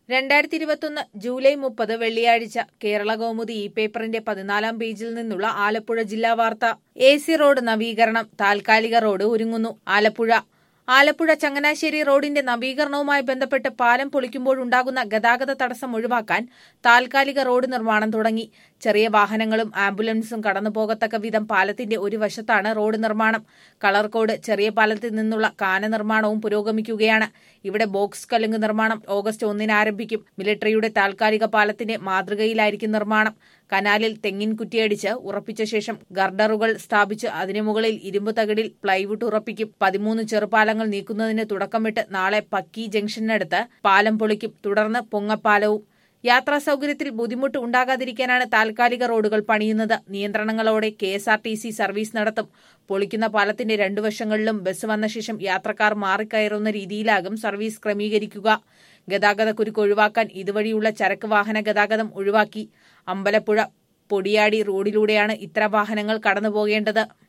രണ്ടായിരത്തി ഇരുപത്തൊന്ന് ജൂലൈ മുപ്പത് വെള്ളിയാഴ്ച കേരള കൗമുദി ഇ പേപ്പറിന്റെ പതിനാലാം പേജിൽ നിന്നുള്ള ആലപ്പുഴ ജില്ലാ വാർത്ത എ സി റോഡ് നവീകരണം താൽക്കാലിക റോഡ് ഒരുങ്ങുന്നു ആലപ്പുഴ ആലപ്പുഴ ചങ്ങനാശ്ശേരി റോഡിന്റെ നവീകരണവുമായി ബന്ധപ്പെട്ട് പാലം പൊളിക്കുമ്പോഴുണ്ടാകുന്ന ഗതാഗത തടസ്സം ഒഴിവാക്കാൻ താൽക്കാലിക റോഡ് നിർമ്മാണം തുടങ്ങി ചെറിയ വാഹനങ്ങളും ആംബുലൻസും കടന്നുപോകത്തക്ക വിധം പാലത്തിന്റെ ഒരു വശത്താണ് റോഡ് നിർമ്മാണം കളർകോട് ചെറിയ പാലത്തിൽ നിന്നുള്ള കാന നിർമ്മാണവും പുരോഗമിക്കുകയാണ് ഇവിടെ ബോക്സ് കലുങ്ക് നിർമ്മാണം ഓഗസ്റ്റ് ഒന്നിന് ആരംഭിക്കും മിലിട്ടറിയുടെ താൽക്കാലിക പാലത്തിന്റെ മാതൃകയിലായിരിക്കും നിർമ്മാണം കനാലിൽ തെങ്ങിൻ കുറ്റിയടിച്ച് ഉറപ്പിച്ച ശേഷം ഗർഡറുകൾ സ്ഥാപിച്ച് അതിനു മുകളിൽ ഇരുമ്പ് തകിടിൽ പ്ലൈവുഡ് ഉറപ്പിക്കും പതിമൂന്ന് ചെറുപാലങ്ങൾ നീക്കുന്നതിന് തുടക്കമിട്ട് നാളെ പക്കി ജംഗ്ഷനടുത്ത് പാലം പൊളിക്കും തുടർന്ന് പൊങ്ങപ്പാലവും യാത്രാ സൗകര്യത്തിൽ ബുദ്ധിമുട്ട് ഉണ്ടാകാതിരിക്കാനാണ് താൽക്കാലിക റോഡുകൾ പണിയുന്നത് നിയന്ത്രണങ്ങളോടെ K S R T C service നടത്തും പൊളിക്കുന്ന പാലത്തിന്റെ രണ്ടു വശങ്ങളിലും ബസ് വന്ന ശേഷം യാത്രക്കാർ മാറിക്കയറുന്ന രീതിയിലാകും സർവീസ് ക്രമീകരിക്കുക ഗതാഗതക്കുരുക്ക് ഒഴിവാക്കാൻ ഇതുവഴിയുള്ള ചരക്ക് വാഹന ഗതാഗതം ഒഴിവാക്കി അമ്പലപ്പുഴ പൊടിയാടി റോഡിലൂടെയാണ് ഇത്തരം വാഹനങ്ങൾ കടന്നുപോകേണ്ടത്